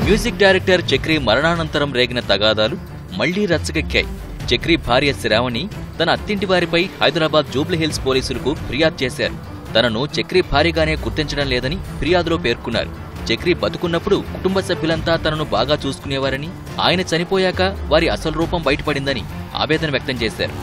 music director Chakri మరణానంతరం రేగిన తగాదాలు మళ్లీ రచ్చకెక్కాయి చక్రి భార్య శ్రావణి తన అత్తింటి వారిపై హైదరాబాద్ జూబ్లీహిల్స్ పోలీసులకు ఫిర్యాదు చేశారు తనను చక్రి భార్యగానే గుర్తించడం లేదని ఫిర్యాదులో పేర్కొన్నారు చక్రి బతుకున్నప్పుడు కుటుంబ సభ్యులంతా తనను బాగా చూసుకునేవారని ఆయన చనిపోయాక వారి అసలు రూపం బయటపడిందని ఆవేదన వ్యక్తం చేశారు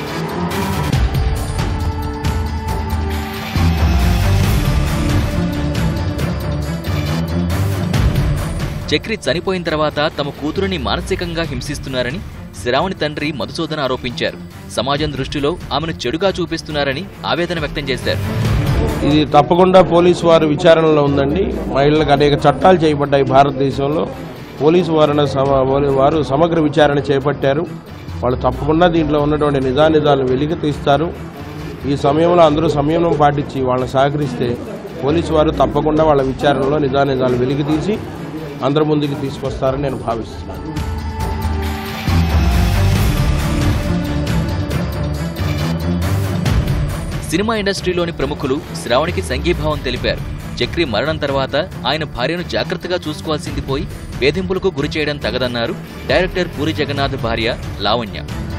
చక్రి చనిపోయిన తర్వాత తమ కూతురుని మానసికంగా హింసిస్తున్నారని శ్రావణి తండ్రి మధుసూదన్ ఆరోపించారు సమాజం దృష్టిలో ఆమెను చెడుగా చూపిస్తున్నారని ఆవేదన వ్యక్తం చేశారు ఇది తప్పకుండా పోలీసు వారు విచారణలో ఉందండి మహిళలకు అనేక చట్టాలు చేయబడ్డాయి భారతదేశంలో పోలీసు వారిన సమ- వారు సమగ్ర విచారణ చేపట్టారు వాళ్ళు తప్పకుండా దీంట్లో ఉన్నటువంటి నిజానిజాలను వెలికి తీస్తారు ఈ సమయంలో అందరూ సంయమనం పాటించి వాళ్ళని సహకరిస్తే పోలీసు వారు తప్పకుండా వాళ్ళ విచారణలో నిజానిజాలు వెలికి తీసి అందరి ముందుకు తీసుకొస్తారని నేను భావిస్తున్నాను సినిమా ఇండస్ట్రీలోని ప్రముఖులు శ్రావణికి సంఘీభావం తెలిపారు చక్రి మరణం తర్వాత ఆయన భార్యను జాగ్రత్తగా చూసుకోవాల్సింది పోయి వేధింపులకు గురి చేయడం తగదన్నారు డైరెక్టర్ పూరి జగన్నాథ్ భార్య లావణ్య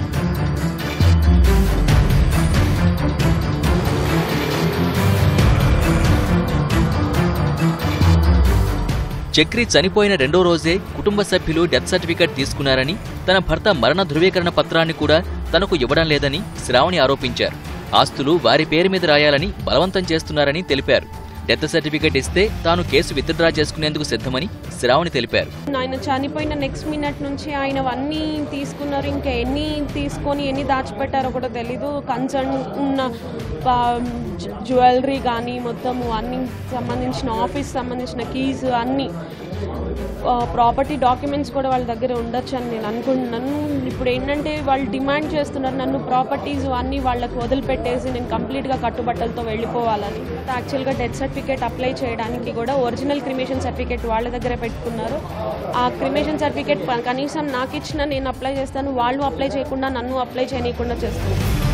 చక్రి చనిపోయిన రెండో రోజే కుటుంబ సభ్యులు డెత్ సర్టిఫికెట్ తీసుకున్నారని తన భర్త మరణ ధృవీకరణ పత్రాన్ని కూడా తనకు ఇవ్వడం లేదని శ్రావణి ఆరోపించారు ఆస్తులు వారి పేరు మీద రాయాలని బలవంతం చేస్తున్నారని తెలిపారు డెత్ సర్టిఫికెట్ ఇస్తే తాను కేసు విత్డ్రా చేసుకునేందుకు సిద్ధమని శ్రావణి తెలిపారు ఆయన చనిపోయిన నెక్స్ట్ మినిట్ నుంచి ఆయన అన్నీ తీసుకున్నారు ఇంకా ఎన్ని తీసుకొని ఎన్ని దాచిపెట్టారో కూడా తెలీదు కన్సర్న్ ఉన్న జ్యువెలరీ కానీ మొత్తము అన్ని సంబంధించిన ఆఫీస్ సంబంధించిన కీస్ అన్నీ ప్రాపర్టీ డాక్యుమెంట్స్ కూడా వాళ్ళ దగ్గర ఉండొచ్చు అని నేను అనుకుంటున్నాను ఇప్పుడు ఏంటంటే వాళ్ళు డిమాండ్ చేస్తున్నారు నన్ను ప్రాపర్టీస్ అన్నీ వాళ్ళకి వదిలిపెట్టేసి నేను కంప్లీట్గా కట్టుబట్టలతో వెళ్ళిపోవాలని యాక్చువల్గా డెత్ సర్టిఫికేట్ అప్లై చేయడానికి కూడా ఒరిజినల్ క్రిమేషన్ సర్టిఫికేట్ వాళ్ళ దగ్గర పెట్టుకున్నారు ఆ క్రిమేషన్ సర్టిఫికేట్ కనీసం నాకు ఇచ్చిన నేను అప్లై చేస్తాను వాళ్ళు అప్లై చేయకుండా నన్ను అప్లై చేయనీయకుండా చేస్తాను